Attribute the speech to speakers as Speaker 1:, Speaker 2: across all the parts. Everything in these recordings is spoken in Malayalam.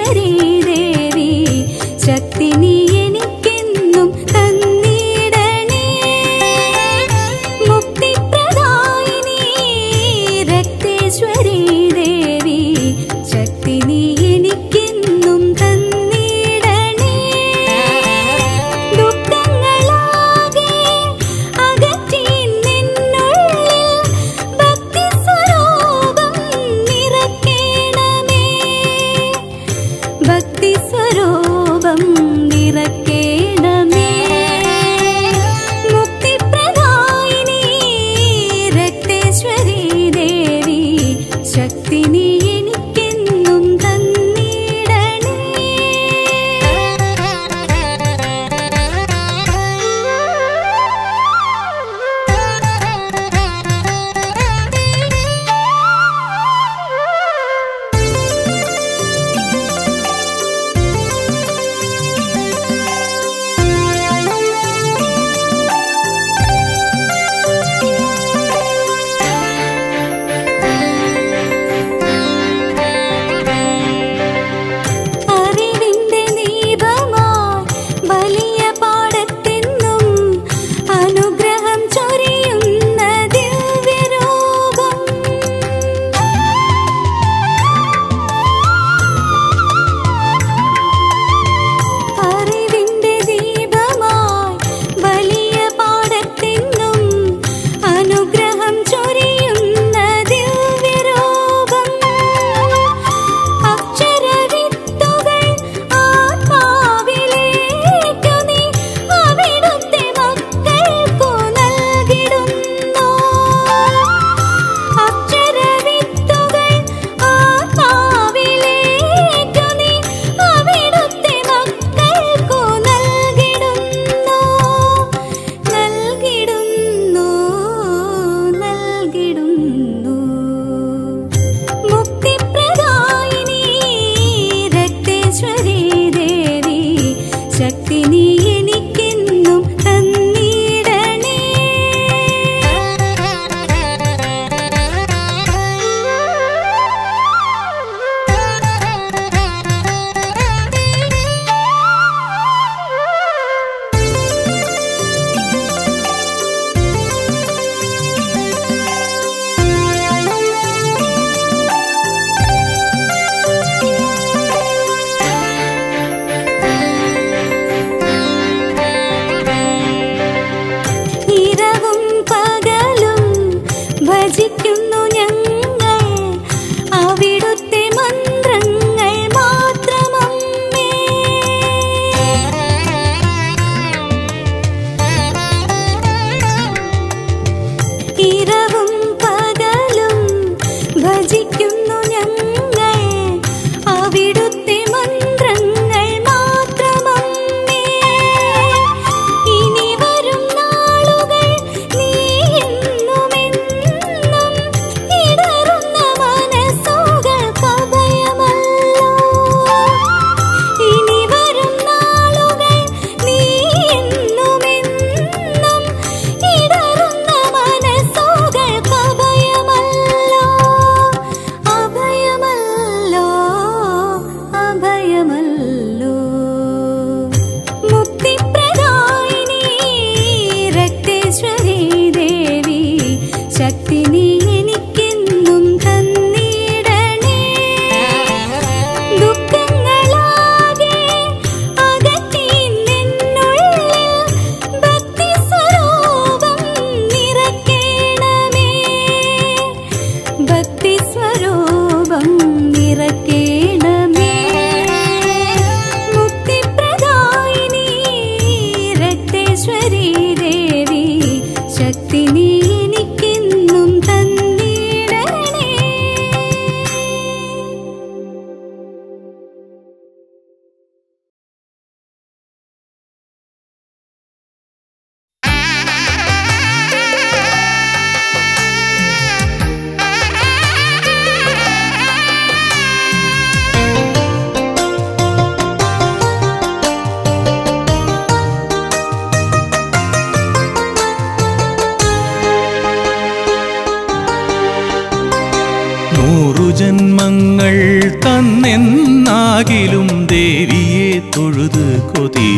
Speaker 1: രക്തേശ്വരി ദേവി ശക്തി നീ എനിക്കെന്നും തന്നിടണേ മുക്തിപ്രദായിനി രക്തേശ്വരി ദേവി ശക്തി നീ എനിക്കെന്നും തന്നിടണേ ദുഃഖങ്ങളാകെ അകറ്റി നിന്നുള്ളിൽ ഭക്തിസ്വരൂപം നിറയ്ക്കണമേ ഭക്തി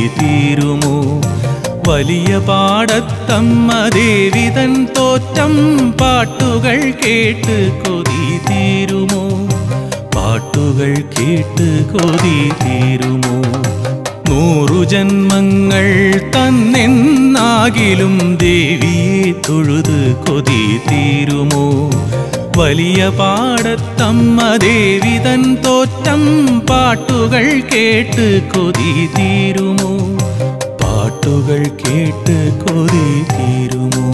Speaker 2: തീരുമോ വലിയ പാടത്തമ്മ ദേവിതൻ തോറ്റം പാട്ടുകൾ കേട്ട് കൊതി തീരുമോ പാട്ടുകൾ കേട്ട് കൊതി തീരുമോ നൂറു ജന്മങ്ങൾ തന്നെന്നാകിലും ദേവിയെ തൊഴുത് കൊതി തീരുമോ വലിയ പാടത്തമ്മ ദേവിതൻ തോറ്റം പാട്ടുകൾ കേട്ട് കൊതി തീരുമോ പാട്ടുകൾ കേട്ട് കൊതി തീരുമോ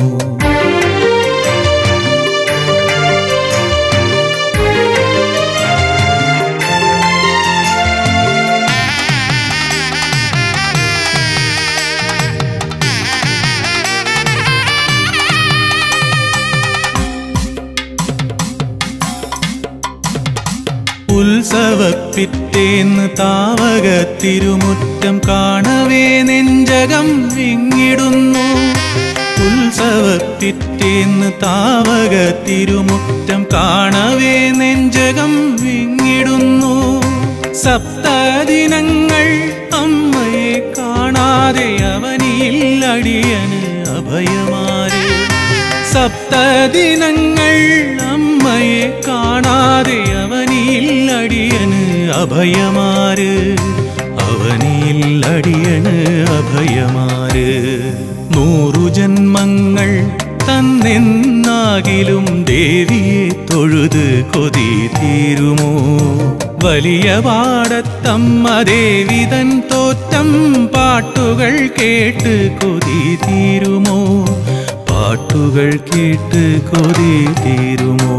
Speaker 2: ഉത്സവപ്പിറ്റേന്ന് താവക തിരുമുറ്റം കാണവേ നെഞ്ചകം വിങ്ങിടുന്നു ഉത്സവപ്പിറ്റേന്ന് താവക തിരുമുറ്റം കാണവേ നെഞ്ചകം വിങ്ങിടുന്നു സപ്തദിനങ്ങൾ അമ്മയെ കാണാതെ അവനിൽ അടിയന് അഭയമാരെ സപ്തദിനങ്ങൾ അമ്മയെ കാണാതെ അവനിൽ അടിയന് അഭയമാര് അവനിൽ അടിയന് അഭയമാര് നൂറു ജന്മങ്ങൾ തന്നെന്നാകിലും ദേവിയെ തൊഴുത് കൊതി തീരുമോ വലിയ പാടത്തമ്മ ദേവിതൻ തോറ്റം പാട്ടുകൾ കേട്ട് കൊതി തീരുമോ പാട്ടുകൾ കേട്ട് കൊതി തീരുമോ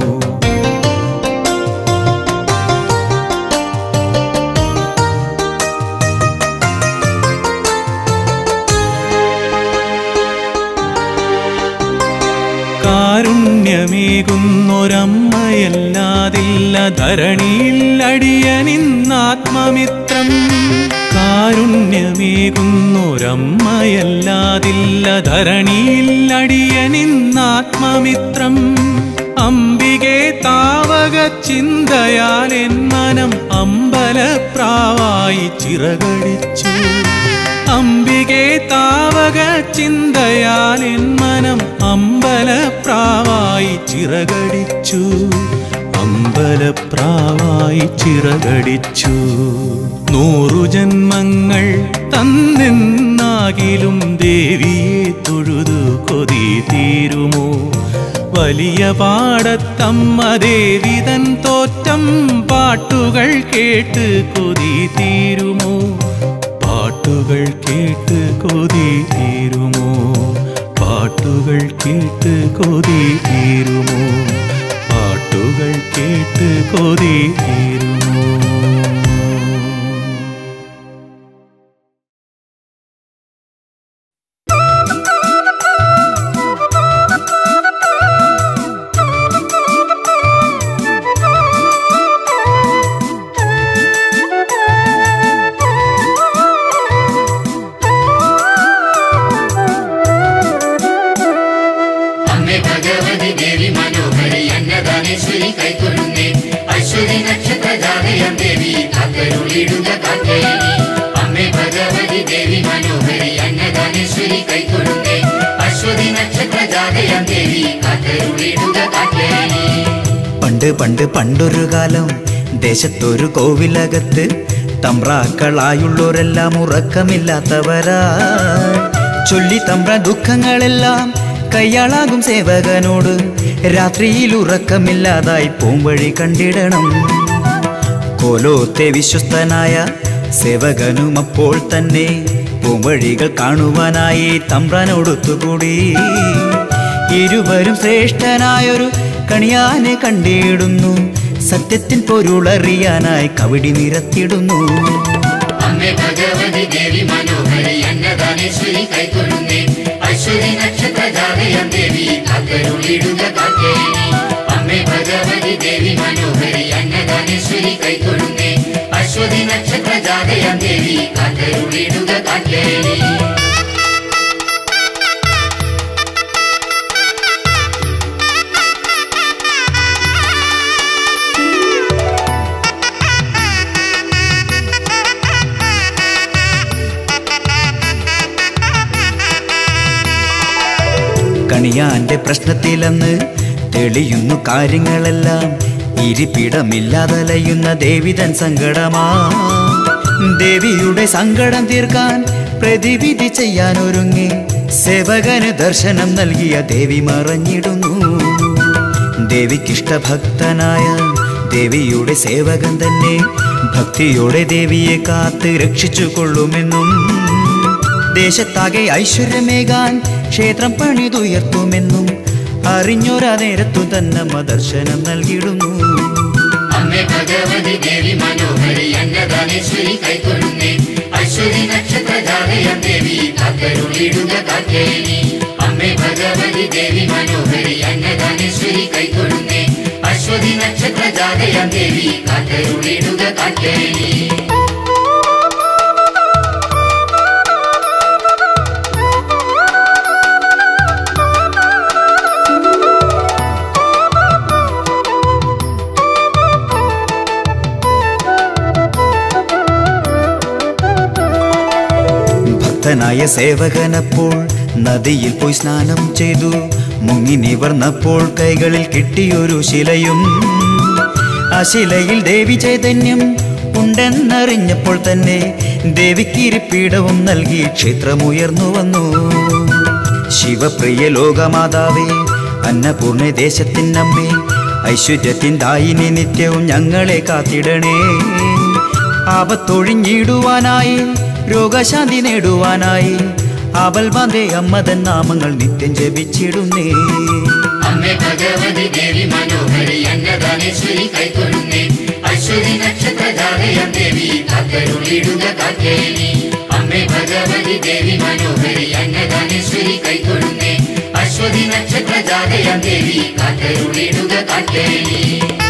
Speaker 2: കാരുണ്യമേകുന്നൊരമ്മയല്ലാതില്ല ധരണിയിൽ അടിയനിന്നാത്മമിത്രം കാരുണ്യമേകുന്നൊരമ്മയല്ലാതില്ല ധരണിയിൽ അടിയനിന്നാത്മമിത്രം അംബികെ താവക ചിന്തയാൽ എൻ മനം അമ്പലപ്രാവായി ചിറകടിച്ചു അംബികെ താവക ചിന്തയാൽ എൻ മനം അമ്പലപ്രാവായി ചിറകടിച്ചു അമ്പലപ്രാവായി ചിറകടിച്ചു നൂറു ജന്മങ്ങൾ തന്നെന്നാകിലും ദേവിയെ തൊഴുതു കൊതി തീരുമോ വലിയ പാടത്തമ്മ ദേവിതൻ തോറ്റം പാട്ടുകൾ കേട്ട് കൊതി തീരുമോ പാട്ടുകൾ കേട്ട് കൊതി തീരുമോ പാട്ടുകൾ കേട്ട് കൊതി തീരുമോ പാട്ടുകൾ കേട്ട് കൊതി തീരുമോ
Speaker 3: അമ്മേ ഭഗവതി ദേവി മനോഹരി അന്നദാനേശ്വരി കൈക്കൊള്ളുന്നേ അശ്വതി നക്ഷത്ര ജാതയം ദേവി കാത്തരുളിടുക കാത്തേനി അമ്മേ ഭഗവതി ദേവി മനോഹരി അന്നദാനേശ്വരി കൈക്കൊള്ളുന്നേ അശ്വതി നക്ഷത്ര ജാതയം ദേവി കാത്തരുളിടുക കാത്തേനി
Speaker 4: പണ്ട് പണ്ട് പണ്ടൊരു കാലം ദേശത്തൊരു കോവിലകത്ത് തമ്പ്രാക്കളായുള്ളോരെല്ലാം ഉറക്കമില്ലാത്തവരാ ചൊല്ലി തമ്പ്ര ദുഃഖങ്ങളെല്ലാം കയ്യാളാകും സേവകനോട് രാത്രിയിൽ ഉറക്കമില്ലാതായി പോംവഴി കണ്ടിടണം കോലോത്തെ വിശ്വസ്തനായ സേവകനും അപ്പോൾ തന്നെ പൂവഴികൾ കാണുവാനായി തമ്പ്രാനോടൊത്തുകൂടി ഇരുവരും ശ്രേഷ്ഠനായൊരു കണിയാനെ കണ്ടിടുന്നു സത്യത്തിൻ പൊരുളറിയാനായി കവിടി നിരത്തിടുന്നു
Speaker 3: അമ്മേ ഭഗവതി ദേവി മനോഹരി അന്നദാനേശ്വരി കൈക്കൊള്ളുന്നേ അശ്വതി നക്ഷത്ര ജാതയം ദേവി കാത്തരുളിടുക കാത്തേനി അമ്മേ ഭഗവതി ദേവി മനോഹരി അന്നദാനേശ്വരി കൈക്കൊള്ളുന്നേ അശ്വതി നക്ഷത്ര ജാതയം ദേവി കാത്തരുളിടുക കാത്തേനി
Speaker 4: ദുനിയാന്റെ പ്രശ്നത്തിലെന്ന് തെളിയുന്നു കാര്യങ്ങളെല്ലാം ഇരിപ്പിടമില്ലാതലയുന്ന ദേവിതൻ സങ്കടമാ ദേവിയുടെ സങ്കടം തീർക്കാൻ പ്രതിവിധി ചെയ്യാൻ ഒരുങ്ങി സേവകന് ദർശനം നൽകിയ ദേവി മറഞ്ഞിടുന്നു ദേവിക്കിഷ്ടഭക്തനായ ദേവിയുടെ സേവകൻ തന്നെ ഭക്തിയോടെ ദേവിയെ കാത്ത് രക്ഷിച്ചു കൊള്ളുമെന്നും ദേശത്താകെ ഐശ്വര്യമേകാൻ ക്ഷേത്രം പണിതുയർത്തുമെന്നും അറിഞ്ഞൊരാ നേരത്തു തന്നമ്മ ദർശനം നൽകിയിടുന്നു
Speaker 3: അമ്മേ ഭഗവതി ദേവി മനോഹരി അന്നദാനേശ്വരി കൈക്കൊള്ളുന്നേ അശ്വതി നക്ഷത്ര ജാതയം ദേവി കാത്തരുളിടുക കാക്കേനി അമ്മേ ഭഗവതി ദേവി മനോഹരി അന്നദാനേശ്വരി കൈക്കൊള്ളുന്നേ അശ്വതി നക്ഷത്ര ജാതയം ദേവി കാത്തരുളിടുക കാക്കേനി
Speaker 4: ഭക്തനായ സേവകനപ്പോൾ നദിയിൽ പോയി സ്നാനം ചെയ്തു മുങ്ങി നിവർന്നപ്പോൾ കൈകളിൽ കിട്ടിയൊരു ശിലയും ആ ശിലയിൽ ദേവി ചൈതന്യം ഉണ്ടെന്നറിഞ്ഞപ്പോൾ തന്നെ ദേവിക്കിരിപ്പീഠവും നൽകി ക്ഷേത്രമുയർന്നു വന്നു ശിവപ്രിയ ലോകമാതാവേ അന്നപൂർണ ദേശത്തിനമ്മേ ഐശ്വര്യത്തിൻ ദായിനി നിത്യവും ഞങ്ങളെ കാത്തിടണേ ആപത്തൊഴിഞ്ഞിടുവാനായി രോഗശാന്തി നേടുവാനായി ആബൽബാന്റെ അമ്മതൻ നാമങ്ങൾ നിത്യം ജപിച്ചിടുന്നേ
Speaker 3: അമ്മേ ഭഗവതി ദേവി മനോഹരി അന്നദാനേശ്വരി കൈക്കൊള്ളുന്നേ അശ്വതി നക്ഷത്ര ജാതയം ദേവി കാത്തരുളിടുക കാക്കേനി അമ്മേ ഭഗവതി ദേവി മനോഹരി അന്നദാനേശ്വരി കൈക്കൊള്ളുന്നേ അശ്വതി നക്ഷത്ര ജാതയം ദേവി കാത്തരുളിടുക കാക്കേനി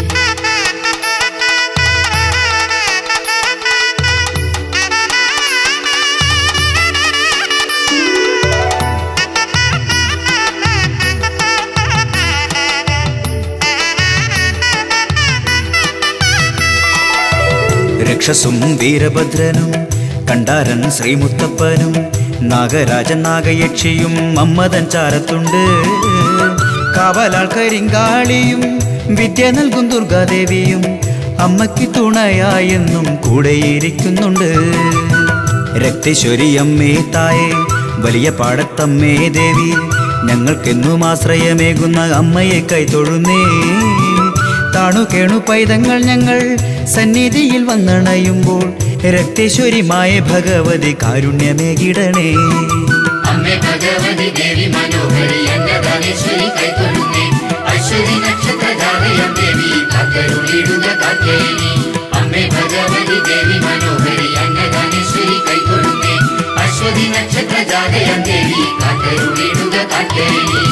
Speaker 4: രക്ഷസും വീരഭദ്രനും കണ്ടാരൻ ശ്രീമുത്തപ്പനും നാഗരാജൻ നാഗയക്ഷിയും മമ്മതൻ ചാരത്തുണ്ട് കാവലാൾ കരിങ്കാളിയും വിദ്യ നൽകും ദുർഗാദേവിയും അമ്മയ്ക്ക് തുണയായെന്നും കൂടെയിരിക്കുന്നുണ്ട് രക്തേശ്വരി അമ്മേ തായേ വലിയ പാടത്തമ്മേ ദേവി ഞങ്ങൾക്കെന്നും ആശ്രയമേകുന്ന അമ്മയെ കൈതൊഴുന്നേ താണു കേണു പൈതങ്ങൾ ഞങ്ങൾ സന്നിധിയിൽ വന്നണയുമ്പോൾ രക്തേശ്വരിമായ ഭഗവതി കാരുണ്യമേകിടണേ
Speaker 3: അമ്മേ ഭഗവതി ദേവി മനോഹരി അന്നദാനേശ്വരി കൈക്കൊള്ളുന്നേ അശ്വതി നക്ഷത്ര ജാതയം ദേവി കാത്തരുളിടുക കാക്കേനി അമ്മേ ഭഗവതി ദേവി മനോഹരി അന്നദാനേശ്വരി കൈക്കൊള്ളുന്നേ അശ്വതി നക്ഷത്ര ജാതയം ദേവി കാത്തരുളിടുക കാക്കേനി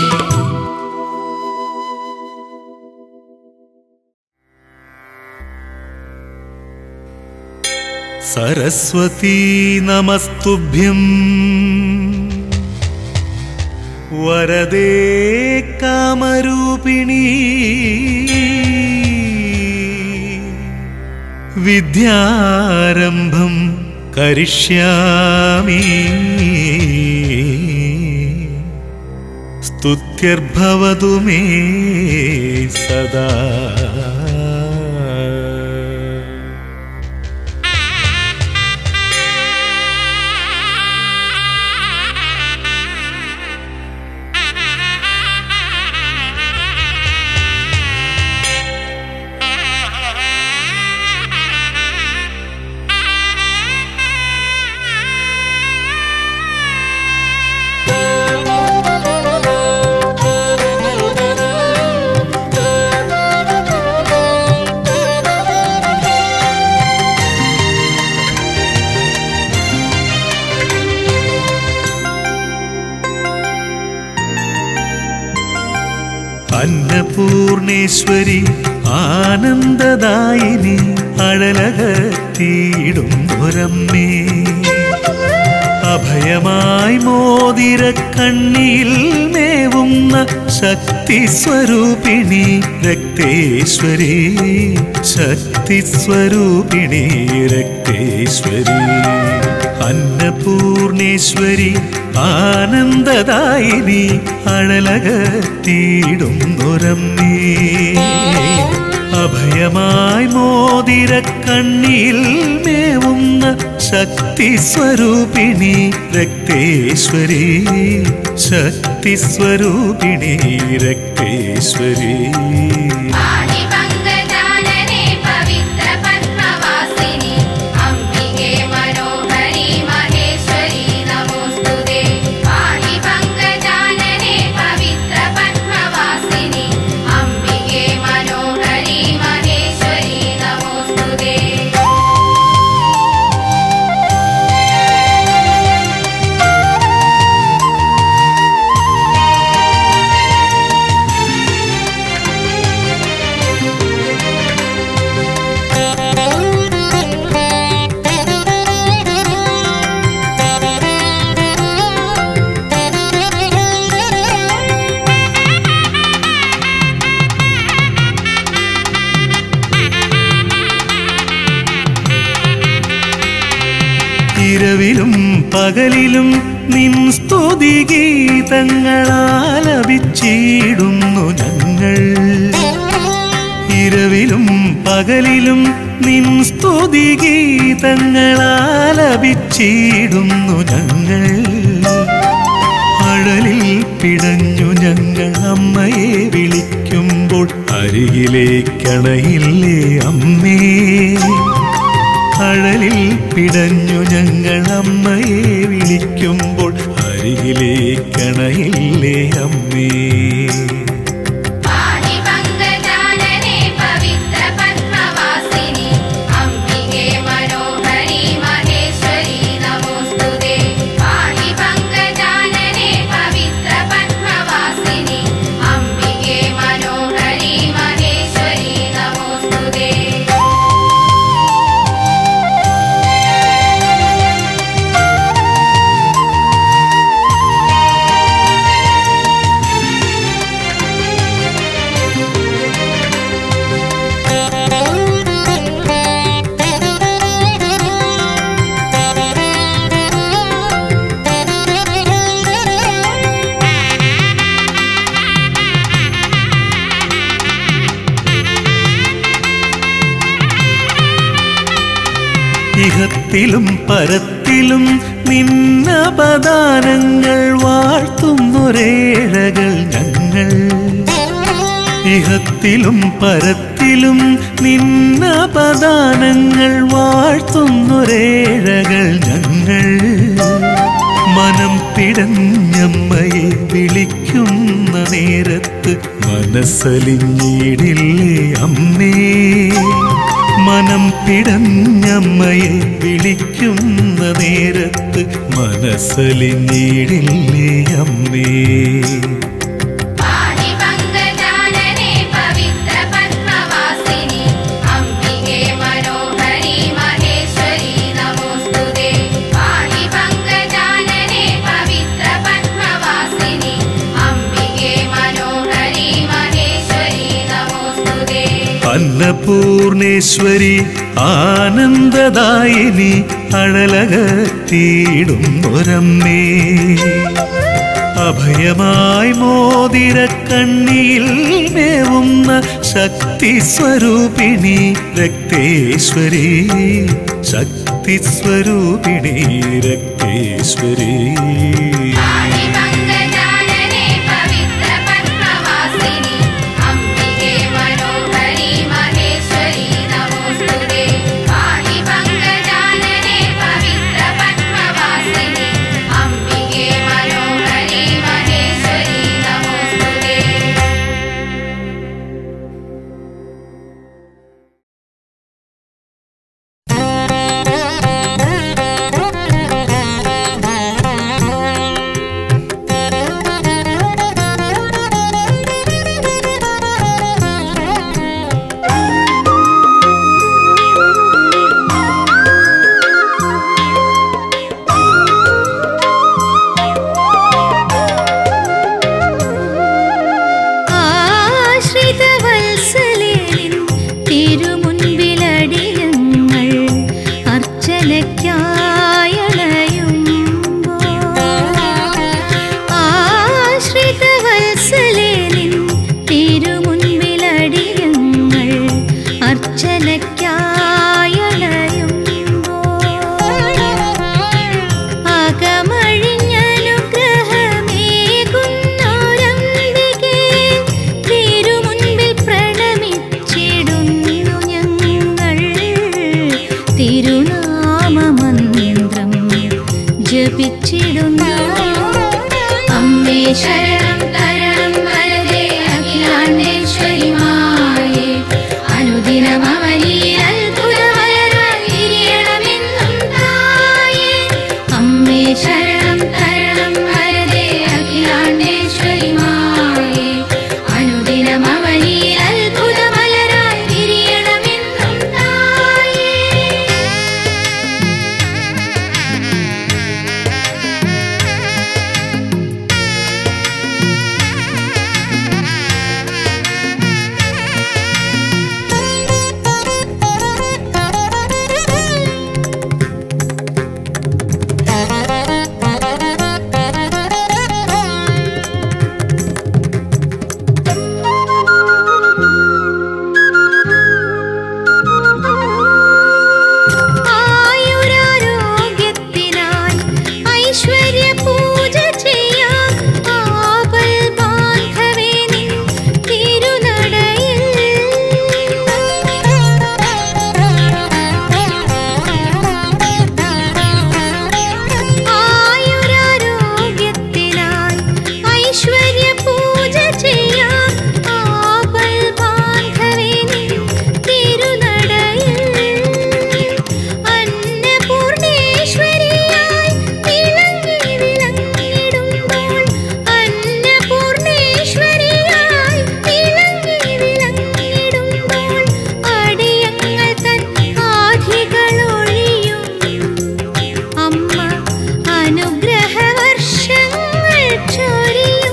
Speaker 2: सरस्वती नमस्तुभ्यम् वरदे कामरूपिणी विद्यारम्भं करिष्यामि स्तुत्यर्भवतु मे सदा അന്നപൂർണേശ്വരി ആനന്ദദായിനി അഴലകത്തിയിടും ഒരമ്മേ അഭയമായി മോതിര കണ്ണിയിൽ മേവുന്ന ശക്തി സ്വരൂപിണി രക്തേശ്വരി ശക്തി സ്വരൂപിണി രക്തേശ്വരി അന്നപൂർണേശ്വരി ആനന്ദദായിനി അഴലകത്തിയിടുന്നൊരമ്മേ അഭയമായി മോതിര കണ്ണിയിൽ മേവുന്ന ശക്തി സ്വരൂപിണി രക്തേശ്വരി ശക്തി സ്വരൂപിണി രക്തേശ്വരി
Speaker 5: ആദിപങ്കജാനനെ പവിത്ര പത്മവാസിനി അംബികേ മനോഹരി മഹേശ്വരി നമോസ്തുതേ ആദിപങ്കജാനനെ പവിത്ര പത്മവാസിനി അംബികേ മനോഹരി മഹേശ്വരി നമോസ്തുതേ
Speaker 2: ഇരവിലും പകലിലും നിൻ സ്തുതി ഗീതങ്ങളാലപിച്ചിടുന്നു ഞങ്ങൾ ഇരവിലും പകലിലും നിൻ സ്തുതി ഗീതങ്ങളാലപിച്ചിടുന്നു ഞങ്ങൾ അഴലിൽ പിടഞ്ഞു ഞങ്ങൾ അമ്മയെ വിളിക്കുമ്പോൾ അരികിലേക്കണയില്ലേ അമ്മേ അഴലിൽ പിടഞ്ഞു ഞങ്ങൾ അമ്മയെ വിളിക്കുമ്പോൾ അരികിലേക്കണയില്ലേ അമ്മേ
Speaker 5: ആദിപങ്കജാനനെ പവിത്ര പത്മവാസിനി അംബികേ മനോഹരി മഹേശ്വരി നമോസ്തുതേ ആദിപങ്കജാനനെ പവിത്ര പത്മവാസിനി അംബികേ മനോഹരി മഹേശ്വരി നമോസ്തുതേ
Speaker 2: ഇഹത്തിലും പരത്തിലും നിന്നപദാനങ്ങൾ വാഴ്ത്തുന്നൊരേഴകൾ ഞങ്ങൾ ഇഹത്തിലും പരത്തിലും നിന്നപദാനങ്ങൾ വാഴ്ത്തുന്നൊരേഴകൾ ഞങ്ങൾ മനം പിടഞ്ഞമ്മയെ വിളിക്കുന്ന നേരത്ത് മനസ്സലിഞ്ഞിടില്ലേ അമ്മേ മനം പിടഞ്ഞമ്മയെ വിളിക്കുന്ന നേരത്ത് മനസ്സലിഞ്ഞിടില്ലേ അമ്മേ
Speaker 5: ആദിപങ്കജാനനെ പവിത്ര പത്മവാസിനി അംബികേ മനോഹരി മഹേശ്വരി നമോസ്തുതേ ആദിപങ്കജാനനെ പവിത്ര പത്മവാസിനി അംബികേ മനോഹരി മഹേശ്വരി നമോസ്തുതേ
Speaker 2: അന്നപൂർണേശ്വരി ആനന്ദദായിനി അഴലകത്തിയിടുന്നൊരമ്മേ അഭയമായി മോതിര കണ്ണിയിൽ മേവുന്ന ശക്തി സ്വരൂപിണി രക്തേശ്വരി ശക്തി സ്വരൂപിണി രക്തേശ്വരി
Speaker 5: ആദിപങ്കജാനനെ പവിത്ര പത്മവാസിനി അംബികേ മനോഹരി മഹേശ്വരി നമോസ്തുതേ ആദിപങ്കജാനനെ പവിത്ര പത്മവാസിനി അംബികേ മനോഹരി മഹേശ്വരി നമോസ്തുതേ
Speaker 1: Thank you. തിരുനാമമന്ത്രം ജപിച്ചിടുന്നു
Speaker 5: അമ്മേ ശരണം തരണം വരദേ അഖിലാണ്ടേശ്വരി മായേ അനുദിനം അവനിൽ അത്ഭുതമലരായി വിരിയണമെന്നും തായേ അമ്മേ ശരണം തരണം വരദേ അഖിലാണ്ടേശ്വരി മായേ അനുദിനം അവനിൽ അത്ഭുതമലരായി വിരിയണമെന്നും തായേ
Speaker 1: ആയുരാരോഗ്യത്തിനായി ഐശ്വര്യ പൂജ ചെയ്യാം ആപൽ ബാന്ധവേ നിൻ തിരുനടയിൽ ആയുരാരോഗ്യത്തിനായി ഐശ്വര്യ പൂജ ചെയ്യാം ആപൽ ബാന്ധവേ നിൻ തിരുനടയിൽ അന്നപൂർണേശ്വരിയായി വിളങ്ങി വിളങ്ങിടുമ്പോൾ അന്നപൂർണേശ്വരിയായി വിളങ്ങി വിളങ്ങിടുമ്പോൾ അടിയങ്ങൾ തൻ ആധികളൊഴിയും അമ്മ അനുഗ്രഹവർഷങ്ങൾ ചൊരിയും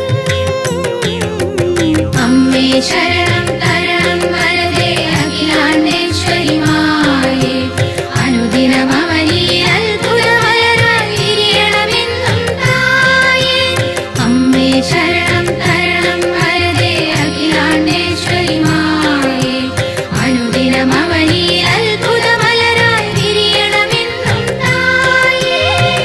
Speaker 5: അമ്മേ ശരണം തരണം വരദേ അഖിലാണ്ടേശ്വരി മായേ അനുദിനം അവനിൽ അത്ഭുതമലരായി വിരിയണമെന്നും തായേ അമ്മേ ശരണം തരണം വരദേ അഖിലാണ്ടേശ്വരി മായേ അനുദിനം അവനിൽ അത്ഭുതമലരായി വിരിയണമെന്നും തായേ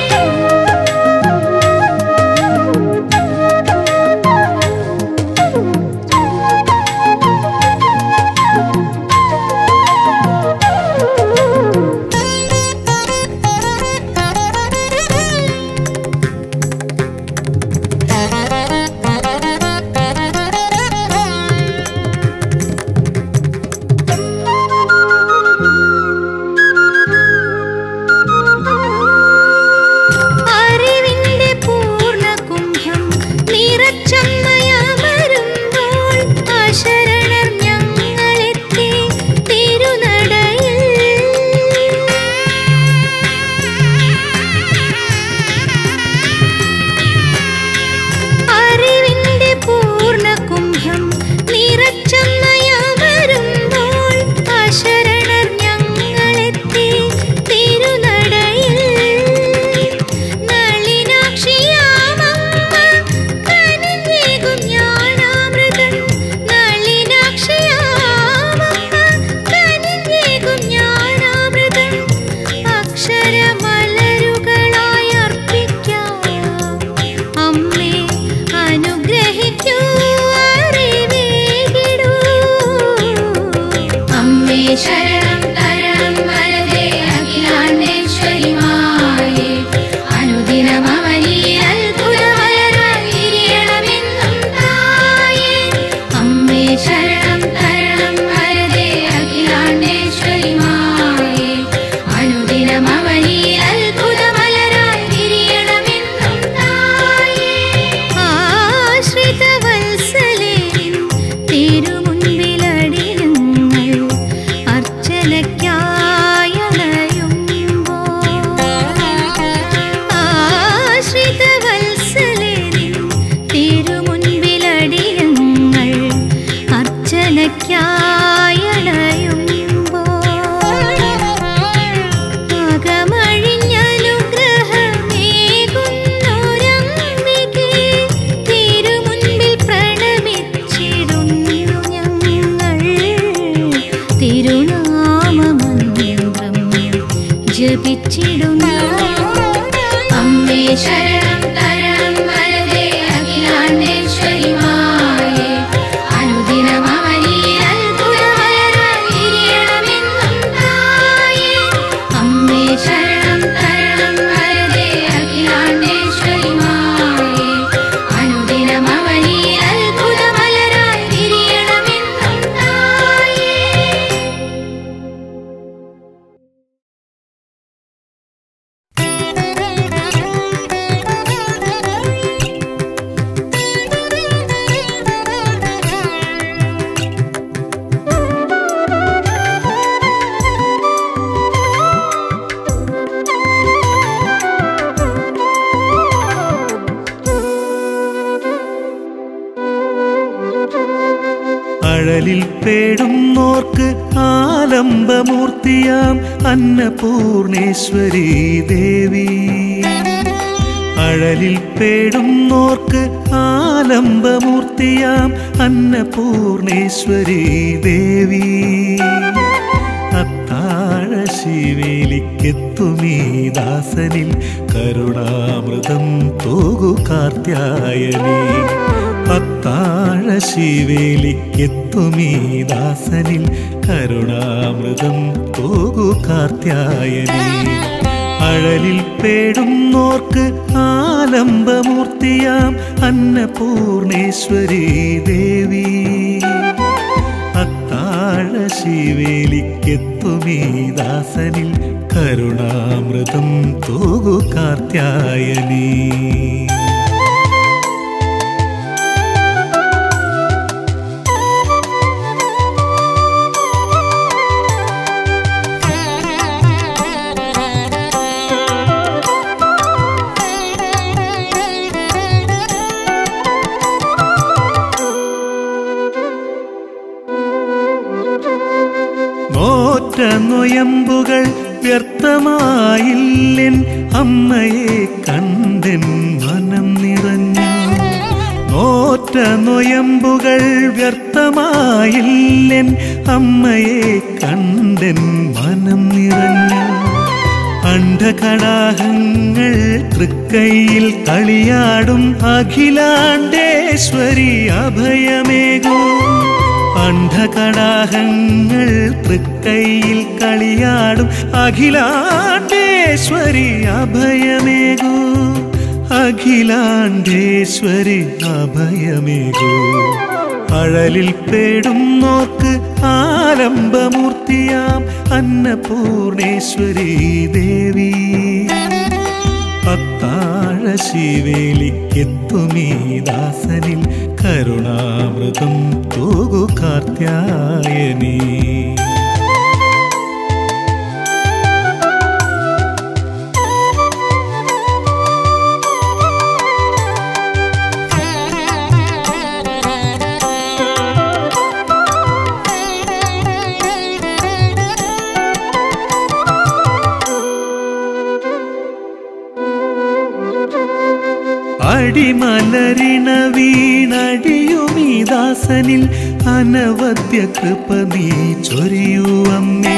Speaker 1: അറിവിന്റെ പൂർണ്ണകുംഭം നിറച്ചമ്മയമരുമ്പോൾ അശരണർ ഞങ്ങളെത്തി തിരുനടയിൽ അറിവിന്റെ പൂർണ്ണകുംഭം നിറച്ചമ്മയമരുമ്പോൾ അശരണർ ഞങ്ങളെത്തി തിരുനടയിൽ നളിനാക്ഷിയാമമ്മ കനിഞ്ഞേകും ജ്ഞാനാമൃതം നളിനാക്ഷിയാമമ്മ കനിഞ്ഞേകും ജ്ഞാനാമൃതം അക്ഷരമലരുകളായി അർപ്പിക്കാം അമ്മേ അനുഗ്രഹിക്കൂ അറിവേകിടൂ
Speaker 5: അമ്മേ ശരണം തരണം വരദേ അഖിലാണ്ടേശ്വരി മായേ അനുദിനം അവനിൽ അത്ഭുതമലരായി വിരിയണമെന്നും തായേ അമ്മേ ശരണം തരണം വരദേ അഖിലാണ്ടേശ്വരി മായേ അനുദിനം അവനിൽ അത്ഭുതമലരായി വിരിയണമെന്നും തായേ
Speaker 1: ആശ്രിതവത്സലേ തിരുമുൻപിലടിയങ്ങൾ അർച്ചനയ്ക്കായണയുമ്പോൾ ആശ്രിതവത്സലേ തിരുമുൻപിലടിയങ്ങൾ അർച്ചനയ്ക്കായണയുമ്പോൾ അകമഴിഞ്ഞനുഗ്രഹമേകുന്നൊരംബികേ തിരുമുൻപിൽ പ്രണമിച്ചിടുന്നു ഞങ്ങൾ തിരുനാമമന്ത്രം ജപിച്ചിടുന്നു
Speaker 5: അമ്മേ ശരണം തരണം വരദേ അഖിലാണ്ടേശ്വരി മായേ അനുദിനം അവനിൽ അത്ഭുതമലരായി വിരിയണമെന്നും തായേ
Speaker 2: ആലംബമൂർത്തിയാം അന്നപൂർണേശ്വരി ദേവി അഴലിൽ പേടുന്നോർക്ക് ആലംബമൂർത്തിയാം അന്നപൂർണേശ്വരി ദേവി അത്താഴ ശിവേലിക്കെത്തുമീ ദാസനിൽ കരുണാമൃതം തോകു കാർത്യായനി അത്താഴ ശിവേലിക്കെത്തുമീ ദാസനിൽ കരുണാമൃതം തോകു കാർത്യായനി അഴലിൽ പേടുന്നോർക്ക് ആലംബമൂർത്തിയാം അന്നപൂർണേശ്വരി ദേവി അത്താഴ ശിവേലിക്കെത്തുമീ ദാസനിൽ കരുണാമൃതം തോകു കാർത്യായനീ നോറ്റ നൊയമ്പുകൾ വ്യർത്ഥമായില്ലെൻ അമ്മയെ കണ്ടെൻ മനം നിറഞ്ഞു നോറ്റ നൊയമ്പുകൾ വ്യർത്ഥമായില്ലെൻ അമ്മയെ കണ്ടെൻ മനം നിറഞ്ഞു അണ്ഡകടാഹങ്ങൾ തൃക്കൈയിൽ കളിയാടും അഖിലാണ്ടേശ്വരി അഭയമേകൂ അണ്ഡകടാഹങ്ങൾ തൃക്കൈയിൽ കളിയാടും അഖിലാണ്ടേശ്വരി അഭയമേകൂ അഖിലാണ്ടേശ്വരി അഭയമേകൂ അഴലിൽ പേടുന്നോർക്ക് ആലംബമൂർത്തിയാം അന്നപൂർണേശ്വരി ദേവി അത്താഴ ശിവേലിക്കെത്തുമീ ദാസനിൽ കരുണാമൃതം തോകു കാർത്യായനീ അടിമലരിണ വീണടിയുമീ ദാസനിൽ അനവദ്യ കൃപ നീ ചൊരിയൂ അമ്മേ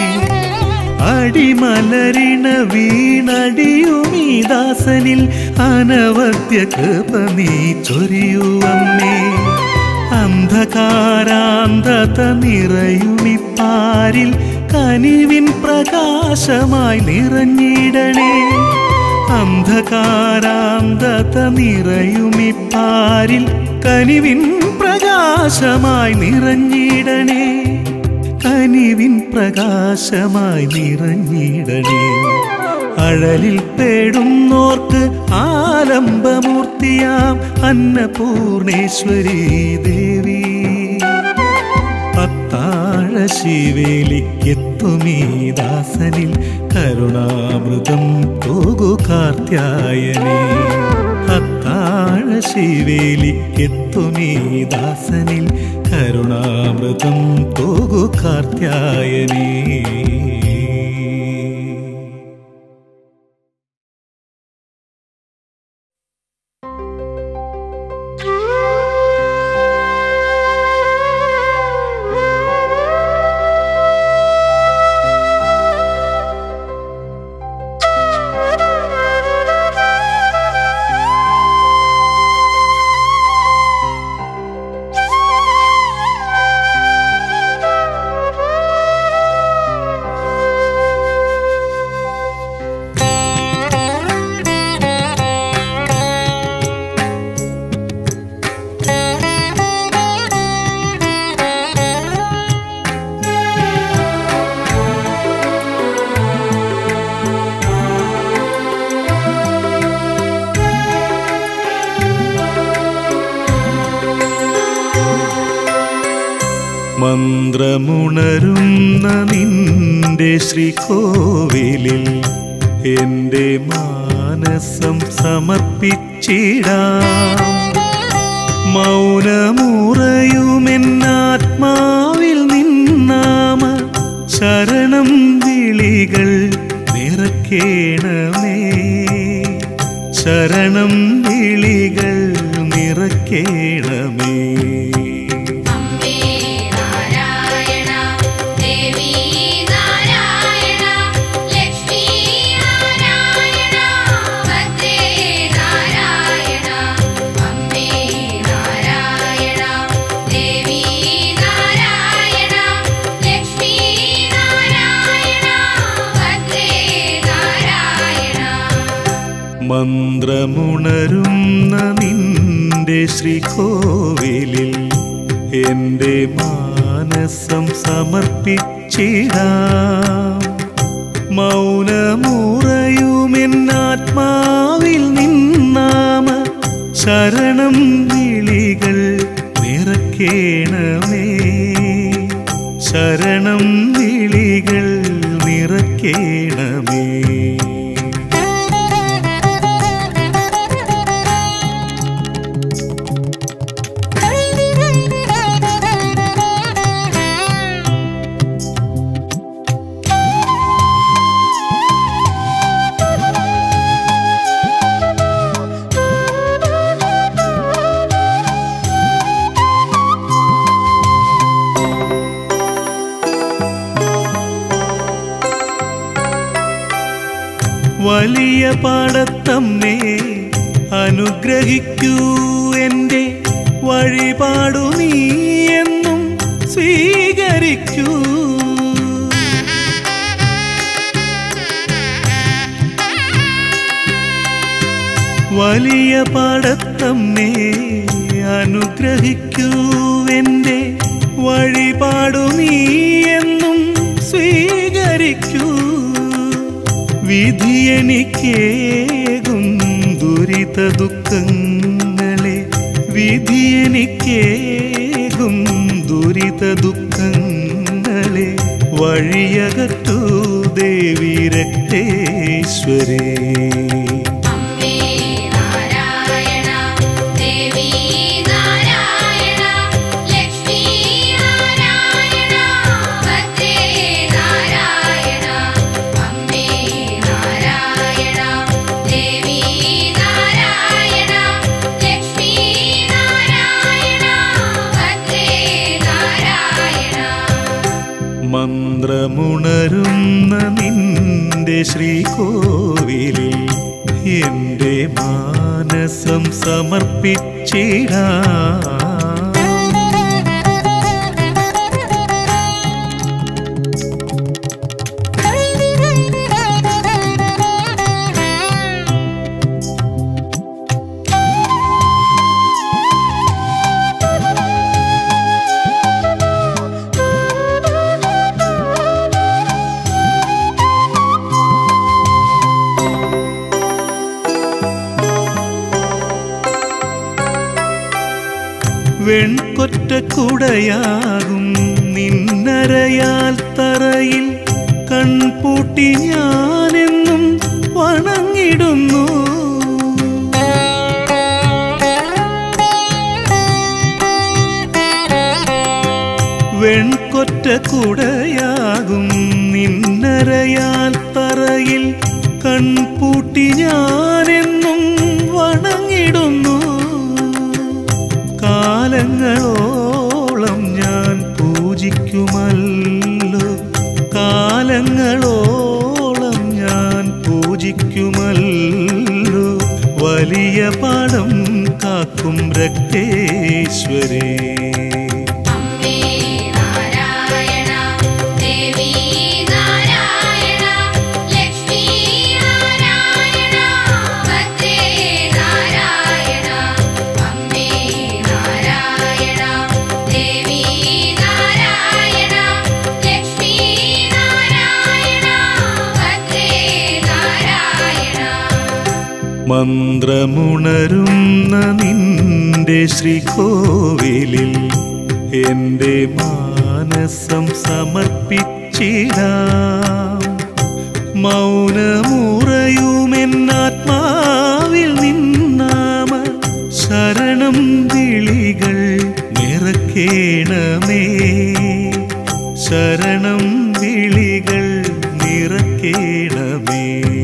Speaker 2: അടിമലരിണ വീണടിയുമീ ദാസനിൽ അനവദ്യ കൃപ നീ ചൊരിയൂ അമ്മേ അന്ധകാരാന്തത നിറയുമിപ്പാരിൽ കനിവിൻ പ്രകാശമായി നിറഞ്ഞിടണേ അന്ധകാരാന്തത നിറയുമിപ്പാരിൽ കനിവിൻ പ്രകാശമായി നിറഞ്ഞിടണേ കനിവിൻ പ്രകാശമായി നിറഞ്ഞിടണേ അഴലിൽ പേടുന്നോർക്ക് ആലംബമൂർത്തിയാം അന്നപൂർണേശ്വരി ദേവി അത്താഴ ശിവേലിക്കെത്തുമീ ദാസനിൽ കരുണാമൃതം തോകു കാർത്യായനേ അത്താഴ ശിവേലിക്കെത്തുമീ ദാസനിൽ കരുണാമൃതം തോകു കാർത്യായനേ മന്ത്രമുണരുന്ന നിന്റെ ശ്രീകോവിലിൽ എൻ്റെ മാനസം സമർപ്പിച്ചിടാം മൗനമുറയുമെന്നാത്മാവിൽ നിന്നാമ ശരണം വിളികൾ നിറക്കേണമേ ശരണം വിളികൾ നിറക്കേണമേ
Speaker 5: അമ്മേ നാരായണ ദേവി നാരായണ ലക്ഷ്മി നാരായണ ഭദ്രേ നാരായണ അമ്മേ നാരായണ ദേവി നാരായണ ലക്ഷ്മി നാരായണ ഭദ്രേ നാരായണ
Speaker 2: മന്ത്രമുണരുന്ന നിന്റെ ശ്രീകോവിലിൽ എൻ്റെ മാനസം സമർപ്പിച്ചിടാം മൗനമുറയുമെന്നാത്മാവിൽ നിന്നാമ ശരണം വിളികൾ നിറക്കേണമേ ശരണം വിളികൾ നിറക്കേണമേ വലിയ പാടത്തമ്മേ അനുഗ്രഹിക്കൂ എൻ്റെ വഴിപാടു നീ എന്നും സ്വീകരിക്കൂ വലിയ പാടത്തമ്മേ അനുഗ്രഹിക്കൂ എൻ്റെ വഴിപാടു നീ എന്നും സ്വീകരിക്കൂ വിധിയെനിക്കേകും ദുരിത ദുഃഖങ്ങളെ വിധിയെനിക്കേകും ദുരിത ദുഃഖങ്ങളെ വഴിയകറ്റൂ ദേവി രക്തേശ്വരേ
Speaker 5: അമ്മേ നാരായണ ദേവി നാരായണ ലക്ഷ്മി നാരായണ ഭദ്രേ നാരായണ അമ്മേ നാരായണ ദേവി നാരായണ ലക്ഷ്മി നാരായണ ഭദ്രേ നാരായണ
Speaker 2: മന്ത്രമുണരുന്ന നിന്റെ ശ്രീകോവിലിൽ എൻ്റെ മാനസം സമർപ്പിച്ചിടാം വെൺകൊറ്റ കുടയാകും നിന്നരയാൽ തറയിൽ കൺപൂട്ടി ഞാനെന്നും വണങ്ങിടുന്നു വെൺകൊറ്റ കുടയാകും നിന്നരയാൽ തറയിൽ കൺപൂട്ടി ഞാനെന്നും വണങ്ങിടുന്നു കാലങ്ങളോളം ഞാൻ പൂജിക്കുമല്ലോ കാലങ്ങളോളം ഞാൻ പൂജിക്കുമല്ലോ വലിയ പാടം കാക്കും രക്തേശ്വരേ
Speaker 5: അമ്മേ നാരായണ ദേവി നാരായണ ലക്ഷ്മി നാരായണ ഭദ്രേ നാരായണ അമ്മേ നാരായണ ദേവി നാരായണ ലക്ഷ്മി നാരായണ ഭദ്രേ നാരായണ
Speaker 2: മന്ത്രമുണരുന്ന നിന്റെ ശ്രീകോവിലിൽ എൻ്റെ മാനസം സമർപ്പിച്ചിടാം മൗനമുറയുമെന്നാത്മാവിൽ നിന്നാമ ശരണം വിളികൾ നിറക്കേണമേ ശരണം വിളി ദേവി